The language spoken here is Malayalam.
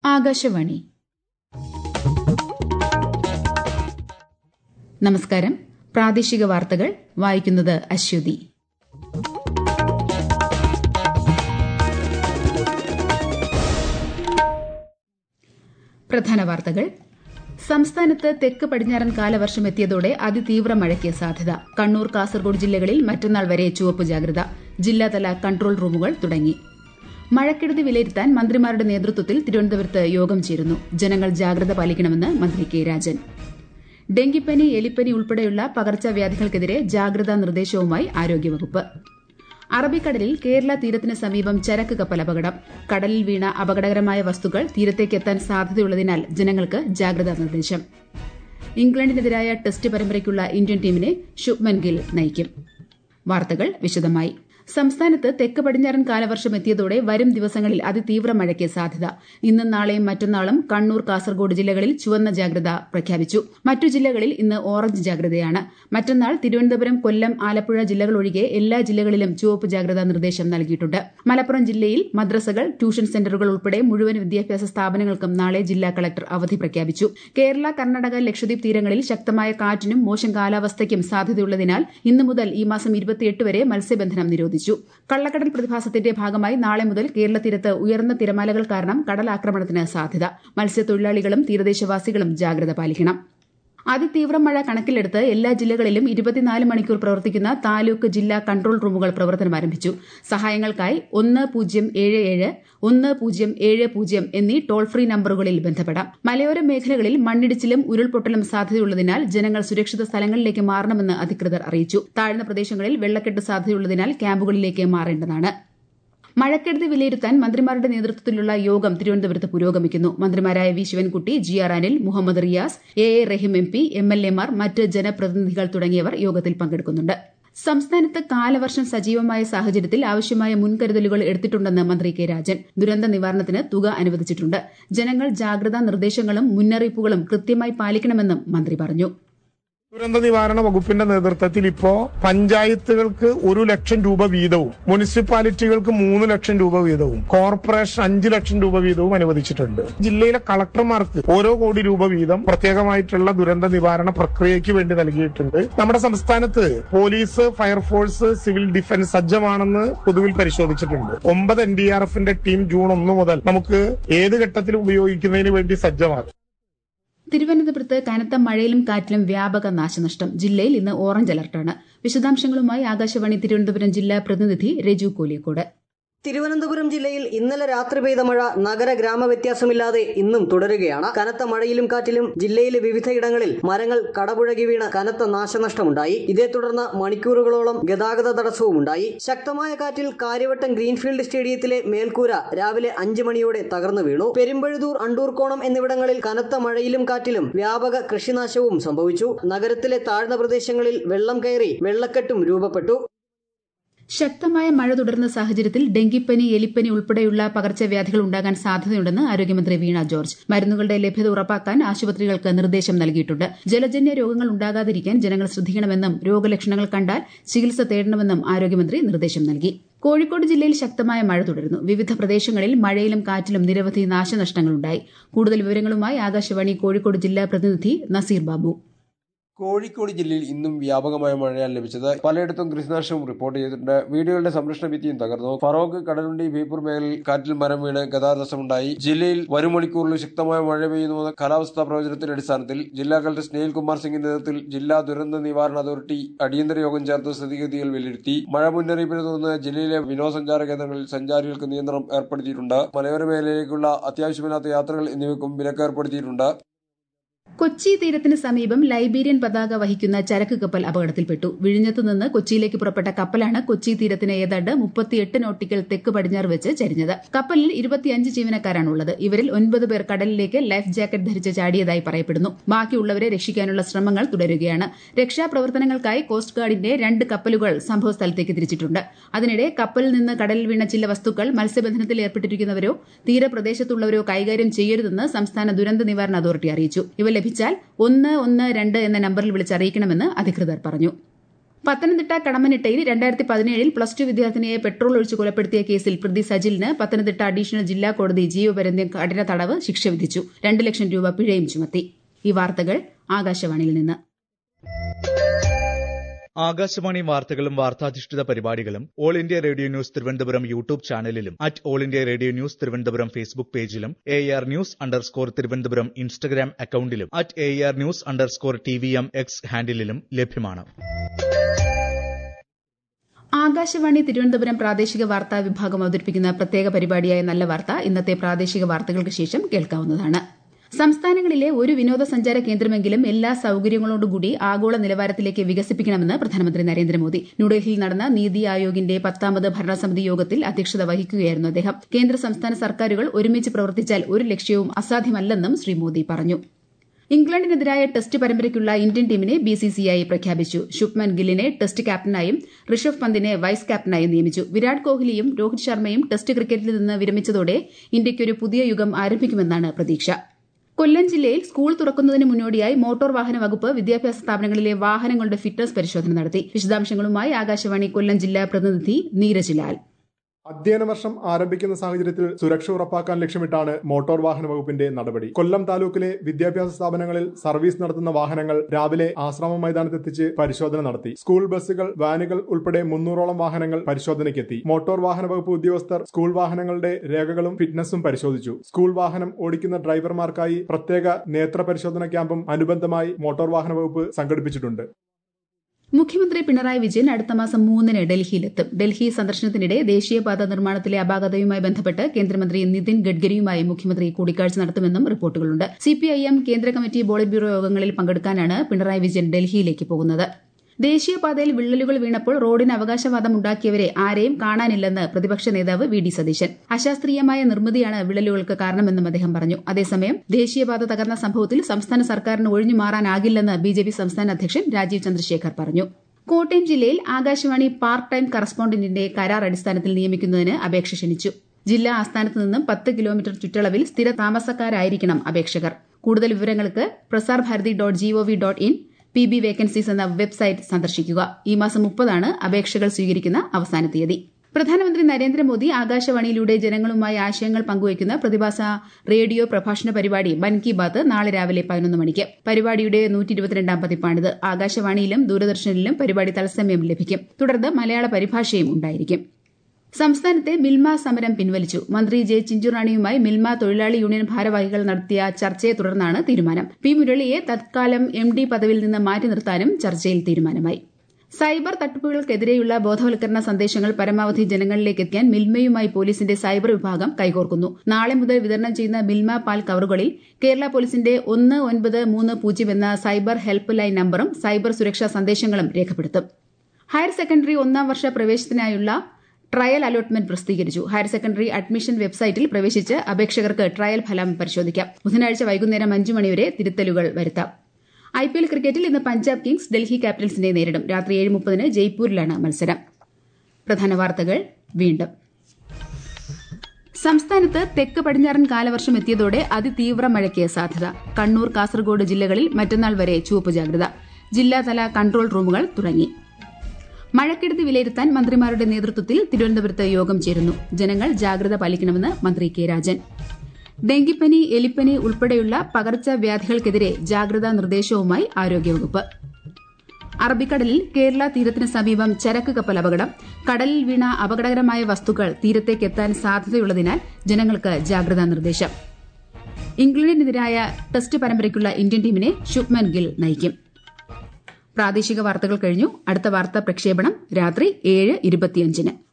ആകാശവാണി നമസ്കാരം പ്രാദേശിക വാർത്തകൾ വായിക്കുന്നത് അശ്വതി പ്രധാന വാർത്തകൾ സംസ്ഥാനത്ത് തെക്ക് പടിഞ്ഞാറൻ കാലവർഷം എത്തിയതോടെ അതിതീവ്ര മഴയ്ക്ക് സാധ്യത കണ്ണൂർ കാസർഗോഡ് ജില്ലകളിൽ മറ്റന്നാൾ വരെ ചുവപ്പ് ജാഗ്രത ജില്ലാതല കൺട്രോൾ റൂമുകൾ തുടങ്ങി മഴക്കെടുതി വിലയിരുത്താൻ മന്ത്രിമാരുടെ നേതൃത്വത്തിൽ തിരുവനന്തപുരത്ത് യോഗം ചേരുന്നു ജനങ്ങൾ ജാഗ്രത പാലിക്കണമെന്ന് മന്ത്രി കെ രാജൻ ഡെങ്കിപ്പനി എലിപ്പനി ഉൾപ്പെടെയുള്ള പകർച്ചവ്യാധികൾക്കെതിരെ ജാഗ്രതാ നിർദ്ദേശവുമായി ആരോഗ്യവകുപ്പ് അറബിക്കടലിൽ കേരള തീരത്തിന് സമീപം ചരക്ക് കപ്പൽ അപകടം കടലിൽ വീണ അപകടകരമായ വസ്തുക്കൾ തീരത്തേക്കെത്താൻ സാധ്യതയുള്ളതിനാൽ ജനങ്ങൾക്ക് ജാഗ്രതാ നിർദ്ദേശം ഇംഗ്ലണ്ടിനെതിരായ ടെസ്റ്റ് പരമ്പരയ്ക്കുള്ള ഇന്ത്യൻ ടീമിനെ ശുഭ്മൻ ഗിൽ നയിക്കും വാർത്തകൾ വിശദമായി സംസ്ഥാനത്ത് തെക്ക് പടിഞ്ഞാറൻ കാലവർഷം എത്തിയതോടെ വരും ദിവസങ്ങളിൽ അതിതീവ്ര മഴയ്ക്ക് സാധ്യത ഇന്നും നാളെയും മറ്റന്നാളും കണ്ണൂർ കാസർഗോഡ് ജില്ലകളിൽ ചുവന്ന ജാഗ്രത പ്രഖ്യാപിച്ചു മറ്റു ജില്ലകളിൽ ഇന്ന് ഓറഞ്ച് ജാഗ്രതയാണ് മറ്റന്നാൾ തിരുവനന്തപുരം കൊല്ലം ആലപ്പുഴ ജില്ലകൾ ഒഴികെ എല്ലാ ജില്ലകളിലും ചുവപ്പ് ജാഗ്രതാ നിർദ്ദേശം നൽകിയിട്ടുണ്ട് മലപ്പുറം ജില്ലയിൽ മദ്രസകൾ ട്യൂഷൻ സെന്ററുകൾ ഉൾപ്പെടെ മുഴുവൻ വിദ്യാഭ്യാസ സ്ഥാപനങ്ങൾക്കും നാളെ ജില്ലാ കളക്ടർ അവധി പ്രഖ്യാപിച്ചു കേരള കർണാടക ലക്ഷദ്വീപ് തീരങ്ങളിൽ ശക്തമായ കാറ്റിനും മോശം കാലാവസ്ഥയ്ക്കും സാധ്യതയുള്ളതിനാൽ ഇന്നു മുതൽ ഈ മാസം ഇരുപത്തിയെട്ട് വരെ മത്സ്യബന്ധനം നിരോധിച്ചു കള്ളക്കടൽ പ്രതിഭാസത്തിന്റെ ഭാഗമായി നാളെ മുതൽ കേരള തീരത്ത് ഉയർന്ന തിരമാലകൾ കാരണം കടലാക്രമണത്തിന് സാധ്യത മത്സ്യത്തൊഴിലാളികളും തീരദേശവാസികളും ജാഗ്രത പാലിക്കണം അതിതീവ്ര മഴ കണക്കിലെടുത്ത് എല്ലാ ജില്ലകളിലും ഇരുപത്തിനാല് മണിക്കൂർ പ്രവർത്തിക്കുന്ന താലൂക്ക് ജില്ലാ കൺട്രോൾ റൂമുകൾ പ്രവർത്തനം ആരംഭിച്ചു സഹായങ്ങൾക്കായി ഒന്ന് പൂജ്യം ഏഴ് ഏഴ് ഒന്ന് പൂജ്യം ഏഴ് പൂജ്യം എന്നീ ടോൾ ഫ്രീ നമ്പറുകളിൽ ബന്ധപ്പെടാം മലയോര മേഖലകളിൽ മണ്ണിടിച്ചിലും ഉരുൾപൊട്ടലും സാധ്യതയുള്ളതിനാൽ ജനങ്ങൾ സുരക്ഷിത സ്ഥലങ്ങളിലേക്ക് മാറണമെന്ന് അധികൃതർ അറിയിച്ചു താഴ്ന്ന പ്രദേശങ്ങളിൽ വെള്ളക്കെട്ട് സാധ്യതയുള്ളതിനാൽ ക്യാമ്പുകളിലേക്ക് മാറേണ്ടതാണ് മഴക്കെടുതി വിലയിരുത്താൻ മന്ത്രിമാരുടെ നേതൃത്വത്തിലുള്ള യോഗം തിരുവനന്തപുരത്ത് പുരോഗമിക്കുന്നു മന്ത്രിമാരായ V Sivankutty G R Anil Muhammad Riyas A A Rahim M P M L എമാർ മറ്റ് ജനപ്രതിനിധികൾ തുടങ്ങിയവർ യോഗത്തിൽ പങ്കെടുക്കുന്നുണ്ട് സംസ്ഥാനത്ത് കാലവർഷം സജീവമായ സാഹചര്യത്തിൽ ആവശ്യമായ മുൻകരുതലുകൾ എടുത്തിട്ടുണ്ടെന്ന് മന്ത്രി കെ രാജൻ ദുരന്ത നിവാരണത്തിന് തുക അനുവദിച്ചിട്ടുണ്ട് ജനങ്ങൾ ജാഗ്രതാ നിർദ്ദേശങ്ങളും മുന്നറിയിപ്പുകളും കൃത്യമായി പാലിക്കണമെന്നും മന്ത്രി പറഞ്ഞു ദുരന്ത നിവാരണ വകുപ്പിന്റെ നേതൃത്വത്തിൽ ഇപ്പോ പഞ്ചായത്തുകൾക്ക് ഒരു ലക്ഷം രൂപ വീതവും മുനിസിപ്പാലിറ്റികൾക്ക് മൂന്ന് ലക്ഷം രൂപ വീതവും കോർപ്പറേഷൻ അഞ്ച് ലക്ഷം രൂപ വീതവും അനുവദിച്ചിട്ടുണ്ട് ജില്ലയിലെ കളക്ടർമാർക്ക് ഓരോ കോടി രൂപ വീതം പ്രത്യേകമായിട്ടുള്ള ദുരന്ത നിവാരണ പ്രക്രിയയ്ക്ക് വേണ്ടി നൽകിയിട്ടുണ്ട് നമ്മുടെ സംസ്ഥാനത്ത് പോലീസ് ഫയർഫോഴ്സ് സിവിൽ ഡിഫൻസ് സജ്ജമാണെന്ന് പൊതുവിൽ പരിശോധിച്ചിട്ടുണ്ട് ഒമ്പത് എൻ ഡി ആർ എഫിന്റെ ടീം ജൂൺ ഒന്ന് മുതൽ നമുക്ക് ഏത് ഘട്ടത്തിലും ഉപയോഗിക്കുന്നതിന് വേണ്ടി സജ്ജമാകും തിരുവനന്തപുരത്ത് കനത്ത മഴയിലും കാറ്റിലും വ്യാപക നാശനഷ്ടം ജില്ലയിൽ ഇന്ന് ഓറഞ്ച് അലർട്ടാണ് വിശദാംശങ്ങളുമായി ആകാശവാണി തിരുവനന്തപുരം ജില്ലാ പ്രതിനിധി രജു കോലിയക്കോട് തിരുവനന്തപുരം ജില്ലയിൽ ഇന്നലെ രാത്രി പെയ്ത മഴ നഗര ഗ്രാമ വ്യത്യാസമില്ലാതെ ഇന്നും തുടരുകയാണ് കനത്ത മഴയിലും കാറ്റിലും ജില്ലയിലെ വിവിധയിടങ്ങളിൽ മരങ്ങൾ കടപുഴകി വീണ് കനത്ത നാശനഷ്ടമുണ്ടായി ഇതേ തുടർന്ന് മണിക്കൂറുകളോളം ഗതാഗത തടസ്സവും ഉണ്ടായി ശക്തമായ കാറ്റിൽ കാര്യവട്ടം ഗ്രീൻഫീൽഡ് സ്റ്റേഡിയത്തിലെ മേൽക്കൂര രാവിലെ അഞ്ചു മണിയോടെ തകർന്നു വീണു പെരുമ്പഴുതൂർ അണ്ടൂർക്കോണം എന്നിവിടങ്ങളിൽ കനത്ത മഴയിലും കാറ്റിലും വ്യാപക കൃഷിനാശവും സംഭവിച്ചു നഗരത്തിലെ താഴ്ന്ന പ്രദേശങ്ങളിൽ വെള്ളം കയറി വെള്ളക്കെട്ടും രൂപപ്പെട്ടു ശക്തമായ മഴ തുടരുന്ന സാഹചര്യത്തിൽ ഡെങ്കിപ്പനി എലിപ്പനി ഉൾപ്പെടെയുള്ള പകർച്ചവ്യാധികൾ ഉണ്ടാകാൻ സാധ്യതയുണ്ടെന്ന് ആരോഗ്യമന്ത്രി വീണ ജോർജ് മരുന്നുകളുടെ ലഭ്യത ഉറപ്പാക്കാൻ ആശുപത്രികൾക്ക് നിർദ്ദേശം നൽകിയിട്ടുണ്ട് ജലജന്യ രോഗങ്ങൾ ഉണ്ടാകാതിരിക്കാൻ ജനങ്ങൾ ശ്രദ്ധിക്കണമെന്നും രോഗലക്ഷണങ്ങൾ കണ്ടാൽ ചികിത്സ തേടണമെന്നും ആരോഗ്യമന്ത്രി നിർദ്ദേശം നൽകി കോഴിക്കോട് ജില്ലയിൽ ശക്തമായ മഴ തുടരുന്നു വിവിധ പ്രദേശങ്ങളിൽ മഴയിലും കാറ്റിലും നിരവധി നാശനഷ്ടങ്ങളുണ്ടായി കൂടുതൽ വിവരങ്ങളുമായി ആകാശവാണി കോഴിക്കോട് ജില്ലാ പ്രതിനിധി നസീർ ബാബു കോഴിക്കോട് ജില്ലയിൽ ഇന്നും വ്യാപകമായ മഴയാണ് ലഭിച്ചത് പലയിടത്തും കൃഷിനാശവും റിപ്പോർട്ട് ചെയ്തിട്ടുണ്ട് വീടുകളുടെ സംരക്ഷണ ഭിത്തിയും തകർന്നു ഫറോക്ക് കടലുണ്ടി ബീപ്പൂർ മേഖലയിൽ കാറ്റിൽ മരം വീണ് ഗതാഗതമുണ്ടായി ജില്ലയിൽ വരും മണിക്കൂറിൽ ശക്തമായ മഴ പെയ്യുന്നുവെന്ന കാലാവസ്ഥാ പ്രവചനത്തിന്റെ അടിസ്ഥാനത്തിൽ ജില്ലാ കളക്ടർ സ്നേഹിൽ കുമാർ സിംഗിന്റെ നേതൃത്വത്തിൽ ജില്ലാ ദുരന്ത നിവാരണ അതോറിറ്റി അടിയന്തര യോഗം ചേർത്ത് സ്ഥിതിഗതികൾ വിലയിരുത്തി മഴ മുന്നറിയിപ്പിനെ തുടർന്ന് ജില്ലയിലെ വിനോദസഞ്ചാര കേന്ദ്രങ്ങളിൽ സഞ്ചാരികൾക്ക് നിയന്ത്രണം ഏർപ്പെടുത്തിയിട്ടുണ്ട് മലയോര മേഖലയിലേക്കുള്ള അത്യാവശ്യമില്ലാത്ത യാത്രകൾ എന്നിവയ്ക്കും വിലക്ക് ഏർപ്പെടുത്തിയിട്ടുണ്ട് കൊച്ചി തീരത്തിന് സമീപം ലൈബീരിയൻ പതാക വഹിക്കുന്ന ചരക്ക് കപ്പൽ അപകടത്തിൽപ്പെട്ടു വിഴിഞ്ഞത്തു നിന്ന് കൊച്ചിയിലേക്ക് പുറപ്പെട്ട കപ്പലാണ് കൊച്ചി തീരത്തിന് ഏതാണ്ട് മുപ്പത്തിയെട്ട് നോട്ടിക്കൽ തെക്ക് പടിഞ്ഞാറ് വെച്ച് ചരിഞ്ഞത് കപ്പലിൽ ഇരുപത്തിയഞ്ച് ജീവനക്കാരാണുള്ളത് ഇവരിൽ ഒൻപത് പേർ കടലിലേക്ക് ലൈഫ് ജാക്കറ്റ് ധരിച്ച് ചാടിയതായി പറയപ്പെടുന്നു ബാക്കിയുള്ളവരെ രക്ഷിക്കാനുള്ള ശ്രമങ്ങൾ തുടരുകയാണ് രക്ഷാപ്രവർത്തനങ്ങൾക്കായി കോസ്റ്റ് ഗാർഡിന്റെ രണ്ട് കപ്പലുകൾ സംഭവസ്ഥലത്തേക്ക് തിരിച്ചിട്ടുണ്ട് അതിനിടെ കപ്പലിൽ നിന്ന് കടലിൽ വീണ ചില വസ്തുക്കൾ മത്സ്യബന്ധനത്തിൽ ഏർപ്പെട്ടിരിക്കുന്നവരോ തീരപ്രദേശത്തുള്ളവരോ കൈകാര്യം ചെയ്യരുതെന്ന് സംസ്ഥാന ദുരന്ത നിവാരണ അതോറിറ്റി അറിയിച്ചു ഇവ ലഭിച്ചാൽ ഒന്ന് ഒന്ന് രണ്ട് എന്ന നമ്പറിൽ വിളിച്ചറിയിക്കണമെന്ന് അധികൃതർ പറഞ്ഞു പത്തനംതിട്ട കടമ്മനിട്ടയിൽ രണ്ടായിരത്തി പതിനേഴിൽ പ്ലസ് ടു വിദ്യാർത്ഥിനിയെ പെട്രോൾ ഒഴിച്ച് കൊലപ്പെടുത്തിയ കേസിൽ പ്രതി സജിലിന് പത്തനംതിട്ട അഡീഷണൽ ജില്ലാ കോടതി ജീവപര്യന്തം കഠിന തടവ് ശിക്ഷ വിധിച്ചു രണ്ട് ലക്ഷം രൂപ പിഴയും ചുമത്തി ഈ വാർത്തകൾ ആകാശവാണിയിൽ നിന്ന് ആകാശവാണി വാർത്തകളും വാർത്താധിഷ്ഠിത പരിപാടികളും All India Radio news Thiruvananthapuram YouTube ചാനലിലും at All India Radio news Thiruvananthapuram Facebook പേജിലും A R news underscore Thiruvananthapuram Instagram അക്കൌണ്ടിലും at A R news underscore T V M X ഹാൻഡിലും ലഭ്യമാണ് ആകാശവാണി തിരുവനന്തപുരം പ്രാദേശിക വാർത്താ വിഭാഗം അവതരിപ്പിക്കുന്ന പ്രത്യേക പരിപാടിയായ നല്ല വാർത്ത ഇന്നത്തെ പ്രാദേശിക വാർത്തകൾക്ക് ശേഷം കേൾക്കാവുന്നതാണ് സംസ്ഥാനങ്ങളിലെ ഒരു വിനോദസഞ്ചാര കേന്ദ്രമെങ്കിലും എല്ലാ സൌകര്യങ്ങളോടുകൂടി ആഗോള നിലവാരത്തിലേക്ക് വികസിപ്പിക്കണമെന്ന് പ്രധാനമന്ത്രി നരേന്ദ്രമോദി ന്യൂഡൽഹിയിൽ നടന്ന നീതി ആയോഗിന്റെ പത്താമത് ഭരണസമിതി യോഗത്തിൽ അധ്യക്ഷത വഹിക്കുകയായിരുന്നു അദ്ദേഹം കേന്ദ്ര സംസ്ഥാന സർക്കാരുകൾ ഒരുമിച്ച് പ്രവർത്തിച്ചാൽ ഒരു ലക്ഷ്യവും അസാധ്യമല്ലെന്നും ശ്രീ മോദി പറഞ്ഞു ഇംഗ്ലണ്ടിനെതിരായ ടെസ്റ്റ് പരമ്പരയ്ക്കുള്ള ഇന്ത്യൻ ടീമിനെ ബിസിസിഐ പ്രഖ്യാപിച്ചു ശുഭ്മൻ ഗില്ലിനെ ടെസ്റ്റ് ക്യാപ്റ്റനായും ഋഷഭ് പന്തിനെ വൈസ് ക്യാപ്റ്റനായും നിയമിച്ചു വിരാട് കോഹ്ലിയും രോഹിത് ശർമ്മയും ടെസ്റ്റ് ക്രിക്കറ്റിൽ നിന്ന് വിരമിച്ചതോടെ ഇന്ത്യയ്ക്കൊരു പുതിയ യുഗം ആരംഭിക്കുമെന്നാണ് പ്രതീക്ഷ കൊല്ലം ജില്ലയിൽ സ്കൂൾ തുറക്കുന്നതിന് മുന്നോടിയായി മോട്ടോർ വാഹന വകുപ്പ് വിദ്യാഭ്യാസ സ്ഥാപനങ്ങളിലെ വാഹനങ്ങളുടെ ഫിറ്റ്നസ് പരിശോധന നടത്തി വിശദാംശങ്ങളുമായി ആകാശവാണി കൊല്ലം ജില്ലാ പ്രതിനിധി നീരജ് ലാൽ അധ്യയന വർഷം ആരംഭിക്കുന്ന സാഹചര്യത്തിൽ സുരക്ഷ ഉറപ്പാക്കാൻ ലക്ഷ്യമിട്ടാണ് മോട്ടോർ വാഹന വകുപ്പിന്റെ നടപടി കൊല്ലം താലൂക്കിലെ വിദ്യാഭ്യാസ സ്ഥാപനങ്ങളിൽ സർവീസ് നടത്തുന്ന വാഹനങ്ങൾ രാവിലെ ആശ്രമ മൈതാനത്തെത്തിച്ച് പരിശോധന നടത്തി സ്കൂൾ ബസ്സുകൾ വാനുകൾ ഉൾപ്പെടെ മുന്നൂറോളം വാഹനങ്ങൾ പരിശോധനയ്ക്കെത്തി മോട്ടോർ വാഹന വകുപ്പ് ഉദ്യോഗസ്ഥർ സ്കൂൾ വാഹനങ്ങളുടെ രേഖകളും ഫിറ്റ്നസും പരിശോധിച്ചു സ്കൂൾ വാഹനം ഓടിക്കുന്ന ഡ്രൈവർമാർക്കായി പ്രത്യേക നേത്ര പരിശോധന ക്യാമ്പും അനുബന്ധമായി മോട്ടോർ വാഹന വകുപ്പ് സംഘടിപ്പിച്ചിട്ടുണ്ട് മുഖ്യമന്ത്രി പിണറായി വിജയൻ അടുത്ത മാസം മൂന്നിന് ഡൽഹിയിലെത്തും ഡൽഹി സന്ദർശനത്തിനിടെ ദേശീയപാത നിർമ്മാണത്തിലെ അപാകതയുമായി ബന്ധപ്പെട്ട് കേന്ദ്രമന്ത്രി നിതിൻ ഗഡ്കരിയുമായി മുഖ്യമന്ത്രി കൂടിക്കാഴ്ച നടത്തുമെന്നും റിപ്പോർട്ടുകളുണ്ട് സിപിഐഎം കേന്ദ്ര കമ്മിറ്റി പോളിറ്റ് ബ്യൂറോ യോഗങ്ങളിൽ പങ്കെടുക്കാനാണ് പിണറായി വിജയൻ ഡൽഹിയിലേക്ക് പോകുന്നത് ദേശീയപാതയിൽ വിള്ളലുകൾ വീണപ്പോൾ റോഡിന് അവകാശവാദം ഉണ്ടാക്കിയവരെ ആരെയും കാണാനില്ലെന്ന് പ്രതിപക്ഷ നേതാവ് വി ഡി സതീശൻ അശാസ്ത്രീയമായ നിർമ്മിതിയാണ് വിള്ളലുകൾക്ക് കാരണമെന്നും അദ്ദേഹം പറഞ്ഞു അതേസമയം ദേശീയപാത തകർന്ന സംഭവത്തിൽ സംസ്ഥാന സർക്കാരിന് ഒഴിഞ്ഞു മാറാനാകില്ലെന്ന് ബിജെപി സംസ്ഥാന അധ്യക്ഷൻ രാജീവ് ചന്ദ്രശേഖർ പറഞ്ഞു കോട്ടയം ജില്ലയിൽ ആകാശവാണി പാർട്ട് ടൈം കറസ്പോണ്ടന്റിന്റെ കരാർ അടിസ്ഥാനത്തിൽ നിയമിക്കുന്നതിന് അപേക്ഷ ക്ഷണിച്ചു ജില്ലാ ആസ്ഥാനത്ത് നിന്നും പത്ത് കിലോമീറ്റർ ചുറ്റളവിൽ സ്ഥിര താമസക്കാരായിരിക്കണം അപേക്ഷകർ കൂടുതൽ വിവരങ്ങൾക്ക് Prasar Bharati dot gov dot in P B vacancies എന്ന വെബ്സൈറ്റ് സന്ദർശിക്കുക ഈ മാസം മുപ്പതാണ് അപേക്ഷകൾ സ്വീകരിക്കുന്ന അവസാന തീയതി പ്രധാനമന്ത്രി നരേന്ദ്രമോദി ആകാശവാണിയിലൂടെ ജനങ്ങളുമായി ആശയങ്ങൾ പങ്കുവയ്ക്കുന്ന പ്രതിഭാസ റേഡിയോ പ്രഭാഷണ പരിപാടി മൻ കി ബാത്ത് നാളെ രാവിലെ പതിനൊന്ന് മണിക്ക് പരിപാടിയുടെ നൂറ്റി ഇരുപത്തിരണ്ടാം പതിപ്പാണിത് ആകാശവാണിയിലും ദൂരദർശനിലും പരിപാടി തത്സമയം ലഭിക്കും തുടർന്ന് മലയാള പരിഭാഷയും ഉണ്ടായിരിക്കും സംസ്ഥാനത്തെ മിൽമ സമരം പിൻവലിച്ചു മന്ത്രി ജെ ചിഞ്ചുറാണിയുമായി മിൽമ തൊഴിലാളി യൂണിയൻ ഭാരവാഹികൾ നടത്തിയ ചർച്ചയെ തുടർന്നാണ് തീരുമാനം പി മുരളിയെ തത്കാലം എം ഡി പദവിയിൽ നിന്ന് മാറ്റി നിർത്താനും ചർച്ചയിൽ തീരുമാനമായി സൈബർ തട്ടിപ്പുകൾക്കെതിരെയുള്ള ബോധവൽക്കരണ സന്ദേശങ്ങൾ പരമാവധി ജനങ്ങളിലേക്ക് എത്തിക്കാൻ മിൽമയുമായി പോലീസിന്റെ സൈബർ വിഭാഗം കൈകോർക്കുന്നു നാളെ മുതൽ വിതരണം ചെയ്യുന്ന മിൽമ പാൽ കവറുകളിൽ കേരള പോലീസിന്റെ ഒന്ന് ഒൻപത് മൂന്ന് പൂജ്യം എന്ന സൈബർ ഹെൽപ്പ് ലൈൻ നമ്പറും സൈബർ സുരക്ഷാ സന്ദേശങ്ങളും രേഖപ്പെടുത്തും ഹയർ സെക്കൻഡറി ഒന്നാം വർഷ പ്രവേശനത്തിനായുള്ള ട്രയൽ അലോട്ട്മെന്റ് പ്രസിദ്ധീകരിച്ചു ഹയർ സെക്കൻഡറി അഡ്മിഷൻ വെബ്സൈറ്റിൽ പ്രവേശിച്ച് അപേക്ഷകർക്ക് ട്രയൽ ഫലം പരിശോധിക്കാം ബുധനാഴ്ച വൈകുന്നേരം അഞ്ചു മണിവരെ തിരുത്തലുകൾ വരുത്താം ഐ പി എൽ ക്രിക്കറ്റിൽ ഇന്ന് പഞ്ചാബ് കിങ്സ് ഡൽഹി ക്യാപിറ്റൽസിനെ നേരിടും രാത്രി ഏഴ് മുപ്പതിന് ജയ്പൂരിലാണ് മത്സരം പ്രധാന വാർത്തകൾ വീണ്ടും സംസ്ഥാനത്ത് തെക്ക് പടിഞ്ഞാറൻ കാലവർഷം എത്തിയതോടെ അതിതീവ്ര മഴയ്ക്ക് സാധ്യത കണ്ണൂർ കാസർഗോഡ് ജില്ലകളിൽ മറ്റന്നാൾ വരെ ചുവപ്പ് ജാഗ്രത ജില്ലാതല കൺട്രോൾ റൂമുകൾ തുടങ്ങി മഴക്കെടുതി വിലയിരുത്താൻ മന്ത്രിമാരുടെ നേതൃത്വത്തിൽ തിരുവനന്തപുരത്ത് യോഗം ചേരുന്നു ജനങ്ങൾ ജാഗ്രത പാലിക്കണമെന്ന് മന്ത്രി കെ രാജൻ ഡെങ്കിപ്പനി എലിപ്പനി ഉൾപ്പെടെയുള്ള പകർച്ചവ്യാധികൾക്കെതിരെ ജാഗ്രതാ നിർദ്ദേശവുമായി ആരോഗ്യവകുപ്പ് അറബിക്കടലിൽ കേരള തീരത്തിന് സമീപം ചരക്ക് കപ്പൽ അപകടം കടലിൽ വീണ അപകടകരമായ വസ്തുക്കൾ തീരത്തേക്കെത്താൻ സാധ്യതയുള്ളതിനാൽ ജനങ്ങൾക്ക് ജാഗ്രതാ നിർദ്ദേശം ഇംഗ്ലണ്ടിനെതിരായ ടെസ്റ്റ് പരമ്പരയ്ക്കുള്ള ഇന്ത്യൻ ടീമിനെ ശുഭ്മൻ ഗിൽ നയിക്കും പ്രാദേശിക വാർത്തകൾ കഴിഞ്ഞു അടുത്ത വാർത്താ പ്രക്ഷേപണം രാത്രി ഏഴ് ഇരുപത്തിയഞ്ചിന്